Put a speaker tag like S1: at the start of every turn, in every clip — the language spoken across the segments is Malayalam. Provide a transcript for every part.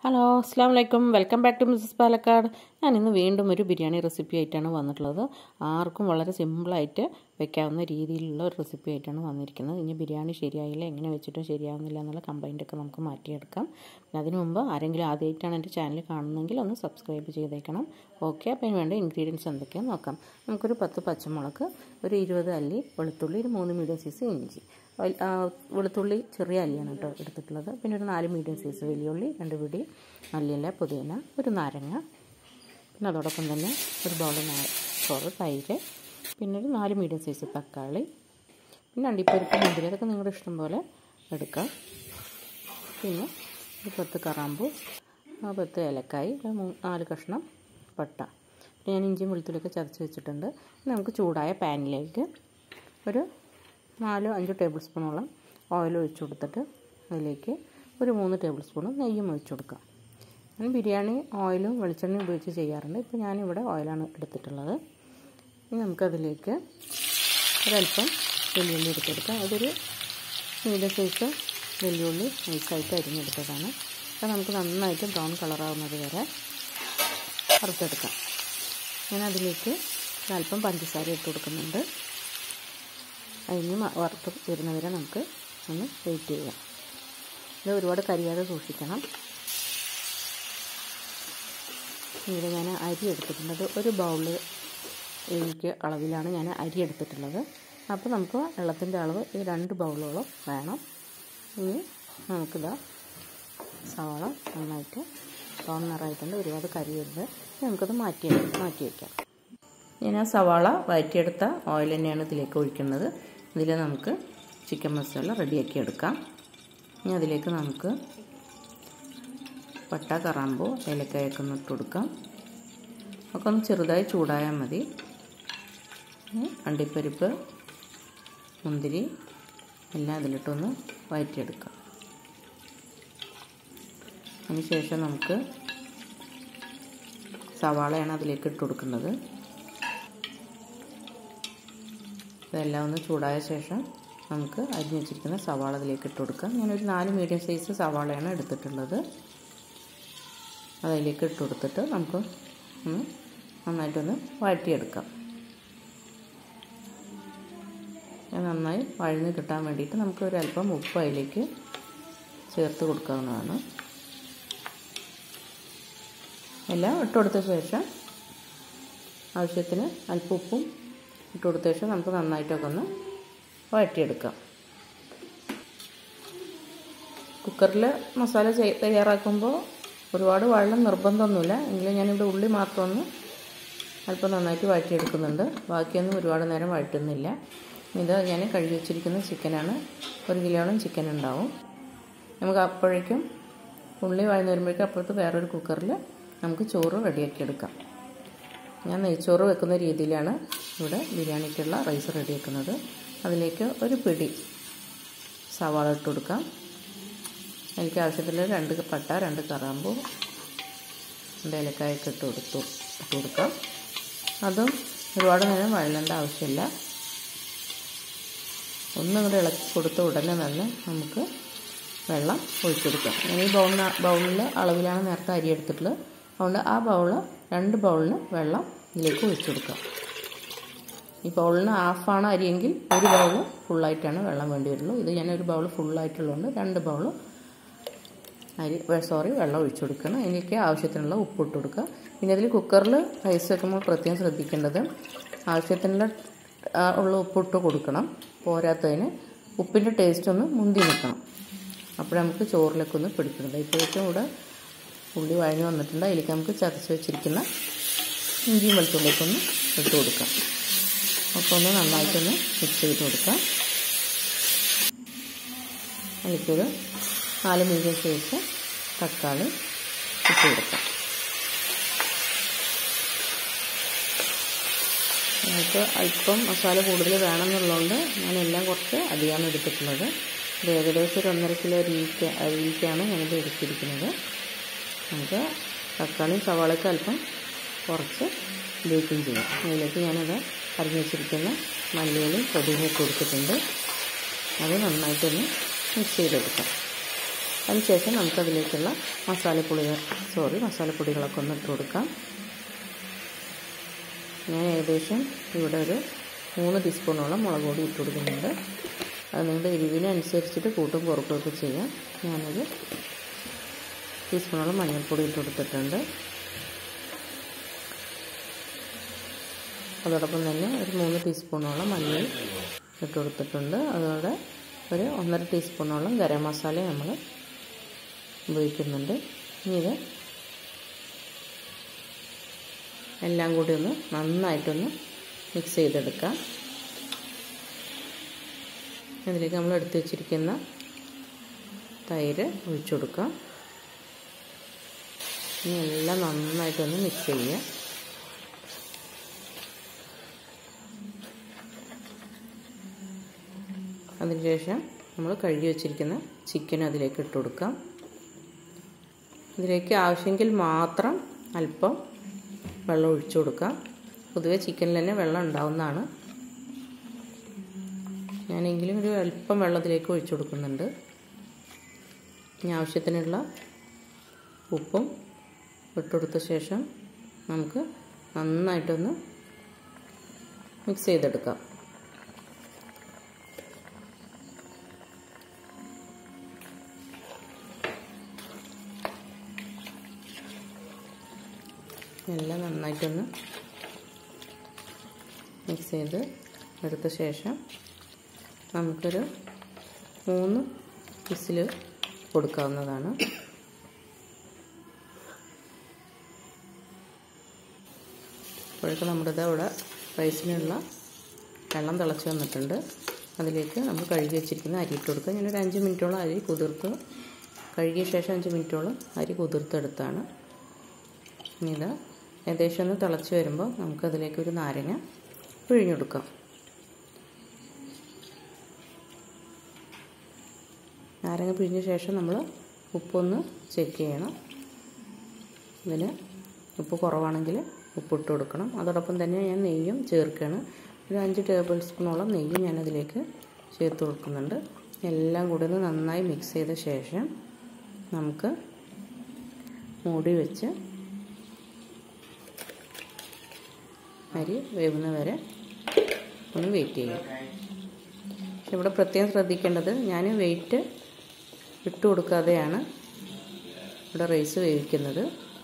S1: ഹലോ അസ്സാം വലൈക്കും welcome back to Mrs Palakkad ഞാൻ ഇന്ന് വീണ്ടും ഒരു ബിരിയാണി റെസിപ്പി ആയിട്ടാണ് വന്നിട്ടുള്ളത് ആർക്കും വളരെ സിമ്പിളായിട്ട് വെക്കാവുന്ന രീതിയിലുള്ള ഒരു റെസിപ്പി ആയിട്ടാണ് വന്നിരിക്കുന്നത് ഇനി ബിരിയാണി ശരിയായില്ല എങ്ങനെ വെച്ചിട്ടും ശരിയാവുന്നില്ല എന്നുള്ള കംപ്ലൈൻറ്റൊക്കെ നമുക്ക് മാറ്റിയെടുക്കാം പിന്നെ അതിനു മുമ്പ് ആരെങ്കിലും ആദ്യമായിട്ടാണ് എൻ്റെ ചാനൽ കാണുന്നതെങ്കിൽ ഒന്ന് സബ്സ്ക്രൈബ് ചെയ്തേക്കണം ഓക്കെ അപ്പോൾ അതിന് വേണ്ട ഇൻഗ്രീഡിയൻസ് എന്തൊക്കെയാണെന്ന് നോക്കാം നമുക്കൊരു പത്ത് പച്ചമുളക് ഒരു ഇരുപത് അല്ലി വെളുത്തുള്ളി ഒരു മൂന്ന് മീഡിയം സൈസ് ഇഞ്ചി വെളുത്തുള്ളി ചെറിയ അല്ലിയാണ് കേട്ടോ എടുത്തിട്ടുള്ളത് പിന്നെ ഒരു നാല് മീഡിയം സൈസ് വലിയുള്ളി രണ്ട് പിടി മല്ലിയില പുതിന ഒരു നാരങ്ങ പിന്നെ അതോടൊപ്പം തന്നെ ഒരു ബൗൾ ചോറ് തൈര് പിന്നെ ഒരു നാല് മീഡിയം സൈസ് തക്കാളി പിന്നെ അണ്ടിപ്പരിപ്പ് മുന്തിരി അതൊക്കെ നിങ്ങളുടെ ഇഷ്ടം പോലെ എടുക്കാം പിന്നെ ഒരു പത്ത് കറാമ്പു പത്ത് ഏലക്കായി നാല് കഷ്ണം പട്ട പിന്നെ ഞാൻ ഇഞ്ചിയും വെളുത്തുള്ളിയൊക്കെ ചതച്ച് വെച്ചിട്ടുണ്ട് നമുക്ക് ചൂടായ പാനിലേക്ക് ഒരു നാലോ അഞ്ചോ ടേബിൾ സ്പൂണോളം ഓയിൽ ഒഴിച്ചു കൊടുത്തിട്ട് അതിലേക്ക് ഒരു മൂന്ന് ടേബിൾ സ്പൂൺ നെയ്യും ഒഴിച്ചു കൊടുക്കാം ഞാൻ ബിരിയാണി ഓയിലും വെളിച്ചെണ്ണയും ഉപയോഗിച്ച് ചെയ്യാറുണ്ട് ഇപ്പോൾ ഞാനിവിടെ ഓയിലാണ് എടുത്തിട്ടുള്ളത് ഇനി നമുക്കതിലേക്ക് ഒരല്പം വെല്ലുള്ളി എടുത്തെടുക്കാം അതൊരു മീഡിയം സൈസ് വെല്ലുള്ളി നൈസായിട്ട് അരിഞ്ഞെടുത്തതാണ് അത് നമുക്ക് നന്നായിട്ട് ബ്രൗൺ കളറാവുന്നത് വരെ വറുത്തെടുക്കാം ഞാൻ അതിലേക്ക് ഒരല്പം പഞ്ചസാര ഇട്ട് കൊടുക്കുന്നുണ്ട് അതിന് വറുത്ത് വരുന്നവരെ നമുക്ക് ഒന്ന് വെയിറ്റ് ചെയ്യാം ഇത് ഒരുപാട് കരിയാതെ സൂക്ഷിക്കണം ഇവിടെ ഞാൻ അരി എടുത്തിട്ടുള്ളത് ഒരു ബൗള് എനിക്ക് അളവിലാണ് ഞാൻ അരി എടുത്തിട്ടുള്ളത് അപ്പോൾ നമുക്ക് വെള്ളത്തിൻ്റെ അളവ് ഈ രണ്ട് ബൗളോളം വേണം ഇനി നമുക്കിതാ സവാള നന്നായിട്ട് ബ്രൗൺ നിറമായിട്ടുണ്ട് ഒരുപാട് കരിയരുത് നമുക്കത് മാറ്റി മാറ്റി വയ്ക്കാം ഞാൻ ആ സവാള വഴറ്റിയെടുത്ത ഓയിൽ തന്നെയാണ് ഇതിലേക്ക് ഒഴിക്കുന്നത് ഇതിൽ നമുക്ക് ചിക്കൻ മസാല റെഡിയാക്കി എടുക്കാം ഇനി അതിലേക്ക് നമുക്ക് പട്ട കറാമ്പോ ഏലക്കായൊക്കെ ഒന്ന് ഇട്ട് കൊടുക്കാം ഒക്കെ ഒന്ന് ചെറുതായി ചൂടായാൽ മതി അണ്ടിപ്പരിപ്പ് മുന്തിരി എല്ലാം അതിലിട്ടൊന്ന് വഴറ്റിയെടുക്കാം അതിനുശേഷം നമുക്ക് സവാളയാണ് അതിലേക്ക് ഇട്ട് കൊടുക്കുന്നത് ഇതെല്ലാം ഒന്ന് ചൂടായ ശേഷം നമുക്ക് അരിഞ്ഞ് വെച്ചിരിക്കുന്ന സവാള അതിലേക്ക് ഇട്ട് കൊടുക്കാം ഞാനൊരു നാല് മീഡിയം സൈസ് സവാളയാണ് എടുത്തിട്ടുള്ളത് അതിലേക്ക് ഇട്ട് കൊടുത്തിട്ട് നമുക്ക് ഒന്ന് നന്നായിട്ടൊന്ന് വഴറ്റിയെടുക്കാം നന്നായി വഴഞ്ഞ് കിട്ടാൻ വേണ്ടിയിട്ട് നമുക്ക് ഒരു അല്പം ഉപ്പ് അതിലേക്ക് ചേർത്ത് കൊടുക്കാവുന്നതാണ് എല്ലാം ഇട്ട് കൊടുത്ത ശേഷം ആവശ്യത്തിന് അല്പം ഉപ്പും ഇട്ട് കൊടുത്ത ശേഷം നമുക്ക് നന്നായിട്ടൊക്കെ ഒന്ന് വഴറ്റിയെടുക്കാം കുക്കറിൽ മസാല തയ്യാറാക്കുമ്പോൾ ഒരുപാട് വെള്ളം നിർബന്ധമൊന്നുമില്ല എങ്കിലും ഞാനിവിടെ ഉള്ളി മാത്രം ഒന്ന് അല്പം നന്നായിട്ട് വഴറ്റിയെടുക്കുന്നുണ്ട് ബാക്കിയൊന്നും ഒരുപാട് നേരം വഴറ്റുന്നില്ല ഇത് ഞാൻ കഴുകി വെച്ചിരിക്കുന്ന ചിക്കനാണ് ഒരു കിലോളം ചിക്കൻ ഉണ്ടാവും നമുക്ക് അപ്പോഴേക്കും ഉള്ളി വഴന്ന് വരുമ്പോഴേക്കും അപ്പുറത്ത് വേറൊരു കുക്കറിൽ നമുക്ക് ചോറ് റെഡിയാക്കി എടുക്കാം ഞാൻ നെയ്ച്ചോറ് വെക്കുന്ന രീതിയിലാണ് ഇവിടെ ബിരിയാണിക്കുള്ള റൈസ് റെഡിയാക്കുന്നത് അതിലേക്ക് ഒരു പിടി സവാള ഇട്ട് കൊടുക്കാം എനിക്ക് ആവശ്യത്തിൽ രണ്ട് പട്ട രണ്ട് കറാമ്പു രണ്ട് ഏലക്കായൊക്കെ ഇട്ട് കൊടുത്തു ഇട്ട് കൊടുക്കാം അതും ഒരുപാട് നേരം വഴലേണ്ട ആവശ്യമില്ല ഒന്നും കൂടെ ഇളക്കി കൊടുത്ത ഉടനെ തന്നെ നമുക്ക് വെള്ളം ഒഴിച്ചെടുക്കാം ഞാൻ ഈ ബൗളിന് ബൗളിൽ അളവിലാണ് നേരത്തെ അരി എടുത്തിട്ടുള്ളത് അതുകൊണ്ട് ആ ബൗള് രണ്ട് ബൗളിന് വെള്ളം ഇതിലേക്ക് ഒഴിച്ചു കൊടുക്കാം ഈ ബൗളിന് ഹാഫാണ് അരിയെങ്കിൽ ഒരു ബൗൾ ഫുള്ളായിട്ടാണ് വെള്ളം വേണ്ടി വരുള്ളൂ ഇത് ഞാൻ ഒരു ബൗൾ ഫുള്ളായിട്ടുള്ളതുകൊണ്ട് രണ്ട് ബൗൾ അരി സോറി വെള്ളം ഒഴിച്ചു കൊടുക്കണം അതിലേക്ക് ആവശ്യത്തിനുള്ള ഉപ്പ് ഇട്ട് കൊടുക്കുക പിന്നെ അതിൽ കുക്കറിൽ റൈസ് വെക്കുമ്പോൾ പ്രത്യേകം ശ്രദ്ധിക്കേണ്ടത് ആവശ്യത്തിനുള്ള ഉള്ള ഉപ്പിട്ട് കൊടുക്കണം പോരാത്തതിന് ഉപ്പിൻ്റെ ടേസ്റ്റ് ഒന്ന് മുന്തി നിൽക്കണം അപ്പോൾ നമുക്ക് ചോറിലേക്ക് ഒന്ന് പിടിക്കുന്നത് ഇപ്പോഴേക്കും ഇവിടെ ഉള്ളി വഴഞ്ഞ് വന്നിട്ടുണ്ട് അതിലേക്ക് നമുക്ക് ചതച്ച് വെച്ചിരിക്കുന്ന ഇഞ്ചിയും വെളുത്തുള്ളിലേക്കൊന്ന് ഇട്ട് കൊടുക്കാം അപ്പോൾ ഒന്ന് നന്നായിട്ടൊന്ന് മിക്സ് ചെയ്ത് കൊടുക്കാം അതിലേക്കൊരു നാല് മീഡിയം സൈസ് തക്കാളി ഇട്ട് കൊടുക്കാം നമുക്ക് അല്പം മസാല കൂടുതൽ വേണമെന്നുള്ളതുകൊണ്ട് ഞാൻ എല്ലാം കുറച്ച് അധികമാണ് എടുത്തിട്ടുള്ളത് ഇത് ഏകദേശം ഒരു ഒന്നര കിലോ അരിക്ക് അരിക്കാണ് ഞാനിത് എടുത്തിരിക്കുന്നത് നമുക്ക് തക്കാളിയും സവാളയ്ക്ക് അല്പം കുറച്ച് ഉപയോഗിക്കുകയും ചെയ്യാം അതിലേക്ക് ഞാനത് അരിഞ്ഞ് വെച്ചിരിക്കുന്ന മല്ലിയിലും പൊടിയും കൊടുത്തിട്ടുണ്ട് അത് നന്നായിട്ടൊന്ന് മിക്സ് ചെയ്തെടുക്കാം അതിനുശേഷം നമുക്കതിലേക്കുള്ള മസാലപ്പൊടികൾ സോറി മസാലപ്പൊടികളൊക്കെ ഒന്ന് ഇട്ട് കൊടുക്കാം ഞാൻ ഏകദേശം ഇവിടെ ഒരു മൂന്ന് ടീസ്പൂണോളം മുളക് പൊടി ഇട്ട് കൊടുക്കുന്നുണ്ട് അത് നിങ്ങളുടെ എരിവിനനുസരിച്ചിട്ട് കൂട്ടും കുറക്കുകയൊക്കെ ചെയ്യാം ഞാനൊരു ടീസ്പൂണോളം മഞ്ഞൾപ്പൊടി ഇട്ട് കൊടുത്തിട്ടുണ്ട് അതോടൊപ്പം തന്നെ ഒരു മൂന്ന് ടീസ്പൂണോളം മഞ്ഞൾ ഇട്ട് കൊടുത്തിട്ടുണ്ട് അതോടെ ഒരു ഒന്നര ടീസ്പൂണോളം ഗരം മസാല നമ്മൾ ഉപയോഗിക്കുന്നുണ്ട് ഇനി ഇത് എല്ലാം കൂടി ഒന്ന് നന്നായിട്ടൊന്ന് മിക്സ് ചെയ്തെടുക്കാം അതിലേക്ക് നമ്മൾ എടുത്തു വെച്ചിരിക്കുന്ന തൈര് ഒഴിച്ചു കൊടുക്കാം ഇനി എല്ലാം നന്നായിട്ടൊന്ന് മിക്സ് ചെയ്യുക അതിനുശേഷം നമ്മൾ കഴുകി വെച്ചിരിക്കുന്ന ചിക്കൻ അതിലേക്ക് ഇട്ട് കൊടുക്കാം ഇതിലേക്ക് ആവശ്യമെങ്കിൽ മാത്രം അല്പം വെള്ളം ഒഴിച്ചു കൊടുക്കാം പൊതുവേ ചിക്കനിൽ തന്നെ വെള്ളം ഉണ്ടാവുന്നതാണ് ഞാനെങ്കിലും ഒരു അല്പം വെള്ളത്തിലേക്ക് ഒഴിച്ചു കൊടുക്കുന്നുണ്ട് ഇനി ആവശ്യത്തിനുള്ള ഉപ്പും ഇട്ടുകൊടുത്ത ശേഷം നമുക്ക് നന്നായിട്ടൊന്ന് മിക്സ് ചെയ്തെടുക്കാം എല്ലാം നന്നായിട്ടൊന്ന് മിക്സ് ചെയ്ത് എടുത്ത ശേഷം നമുക്കൊരു മൂന്ന് വിസിൽ കൊടുക്കാവുന്നതാണ് അപ്പോഴേക്കും നമ്മുടെ ഇത് അവിടെ റൈസിനുള്ള വെള്ളം തിളച്ച് വന്നിട്ടുണ്ട് അതിലേക്ക് നമ്മൾ കഴുകി വെച്ചിരിക്കുന്ന അരി ഇട്ട് കൊടുക്കുക ഞാനൊരു അഞ്ച് മിനിറ്റോളം അരി കുതിർത്ത് കഴുകിയ ശേഷം അഞ്ച് മിനിറ്റോളം അരി കുതിർത്തെടുത്താണ് ഇനി ഇത് ഏകദേശം ഒന്ന് തിളച്ച് വരുമ്പോൾ നമുക്കതിലേക്ക് ഒരു നാരങ്ങ പിഴിഞ്ഞെടുക്കാം നാരങ്ങ പിഴിഞ്ഞ ശേഷം നമ്മൾ ഉപ്പൊന്ന് ചെക്ക് ചെയ്യണം ഇതിന് ഉപ്പ് കുറവാണെങ്കിൽ ഉപ്പിട്ട് കൊടുക്കണം അതോടൊപ്പം തന്നെ ഞാൻ നെയ്യും ചേർക്കുകയാണ് ഒരു അഞ്ച് ടേബിൾ സ്പൂണോളം നെയ്യും ഞാനതിലേക്ക് ചേർത്ത് കൊടുക്കുന്നുണ്ട് എല്ലാം കൂടി ഒന്ന് നന്നായി മിക്സ് ചെയ്ത ശേഷം നമുക്ക് മൂടി വെച്ച് അരി വേവുന്ന വരെ ഒന്ന് വെയിറ്റ് ചെയ്യും പക്ഷെ ഇവിടെ പ്രത്യേകം ശ്രദ്ധിക്കേണ്ടത് ഞാൻ വെയിറ്റ് ഇട്ട് കൊടുക്കാതെയാണ് ഇവിടെ റൈസ് വേവിക്കുന്നത്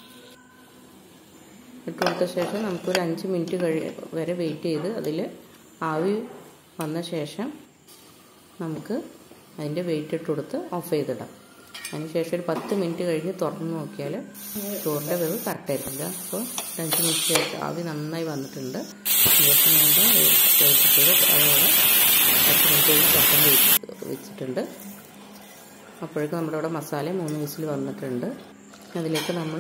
S1: ഇട്ട് കൊടുത്ത ശേഷം നമുക്കൊരു അഞ്ച് മിനിറ്റ് കഴി വരെ വെയിറ്റ് ചെയ്ത് അതിൽ ആവി വന്ന ശേഷം നമുക്ക് അതിൻ്റെ വെയിറ്റ് ഇട്ട് കൊടുത്ത് ഓഫ് ചെയ്തിടാം അതിനുശേഷം ഒരു പത്ത് മിനിറ്റ് കഴിഞ്ഞ് തുറന്ന് നോക്കിയാൽ ചോറിൻ്റെ വേവ് കറക്റ്റായിരിക്കില്ല അപ്പോൾ അഞ്ച് മിനിറ്റ് ശേഷം ആവി നന്നായി വന്നിട്ടുണ്ട് ശേഷം നമ്മൾ വെച്ചിട്ട് അതോടെ പത്ത് മിനിറ്റ് കഴിഞ്ഞ് തുറന്ന് വെച്ചിട്ടുണ്ട് അപ്പോഴേക്കും നമ്മുടെ ഇവിടെ മസാല മൂന്ന് വിസിൽ വന്നിട്ടുണ്ട് അതിലേക്ക് നമ്മൾ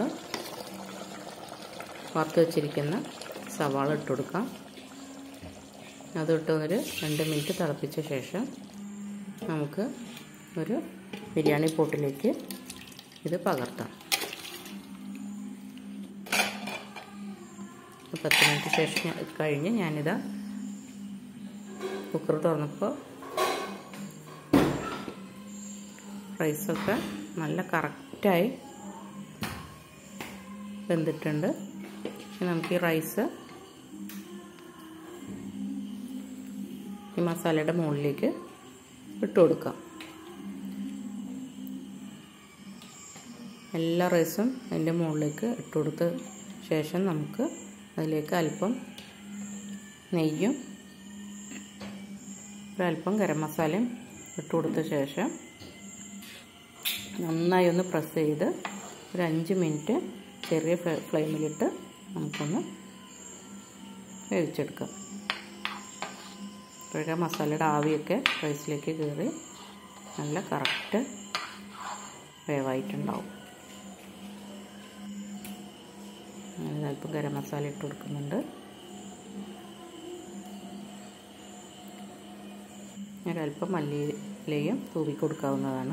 S1: വറുത്ത് വെച്ചിരിക്കുന്ന സവാള ഇട്ട് കൊടുക്കാം അതിട്ട് ഒരു രണ്ട് മിനിറ്റ് തിളപ്പിച്ച ശേഷം നമുക്ക് ഒരു ബിരിയാണി പോട്ടിലേക്ക് ഇത് പകർത്താം പത്ത് മിനിറ്റ് ശേഷം കഴിഞ്ഞ് ഞാനിതാ കുക്കർ തുറന്നപ്പോൾ റൈസൊക്കെ നല്ല കറക്റ്റായി വെന്തിട്ടുണ്ട് നമുക്ക് ഈ റൈസ് ഈ മസാലയുടെ മുകളിലേക്ക് ഇട്ട് കൊടുക്കാം എല്ലാ റൈസും അതിൻ്റെ മുകളിലേക്ക് ഇട്ട് കൊടുത്ത ശേഷം നമുക്ക് അതിലേക്ക് അല്പം നെയ്യും ഒരല്പം ഗരം മസാലയും ഇട്ട് കൊടുത്ത ശേഷം നന്നായി ഒന്ന് പ്രസ് ചെയ്ത് ഒരു അഞ്ച് മിനിറ്റ് ചെറിയ ഫ്ലെയിമിലിട്ട് നമുക്കൊന്ന് വേവിച്ചെടുക്കാം അപ്പോഴേ മസാലയുടെ ആവിയൊക്കെ റൈസിലേക്ക് കയറി നല്ല കറക്റ്റ് വേവായിട്ടുണ്ടാവും അല്പം ഗരം മസാല ഇട്ട് കൊടുക്കുന്നുണ്ട് ഒരല്പം മല്ലിയിലയും തൂവി കൊടുക്കാവുന്നതാണ്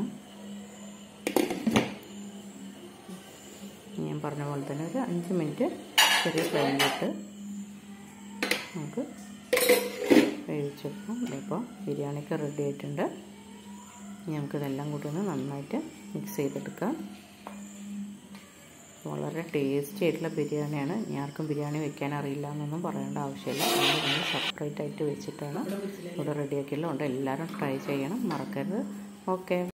S1: ഞാൻ പറഞ്ഞ പോലെ തന്നെ ഒരു അഞ്ച് മിനിറ്റ് ചെറിയ ഫ്ലെയിമിലിട്ട് നമുക്ക് വേവിച്ചെടുക്കാം ഇപ്പോൾ ബിരിയാണിക്ക് റെഡി ആയിട്ടുണ്ട് ഇനി നമുക്കിതെല്ലാം കൂടി ഒന്ന് നന്നായിട്ട് മിക്സ് ചെയ്തെടുക്കാം വളരെ ടേസ്റ്റി ആയിട്ടുള്ള ബിരിയാണിയാണ് ഇനി ആർക്കും ബിരിയാണി വെക്കാൻ അറിയില്ല എന്നൊന്നും പറയേണ്ട ആവശ്യമില്ല നമ്മൾ സെപ്പറേറ്റ് ആയിട്ട് വെച്ചിട്ടാണ് ഇവിടെ റെഡിയാക്കിയല്ലോ ഉണ്ട് എല്ലാവരും ട്രൈ ചെയ്യണം മറക്കരുത് ഓക്കെ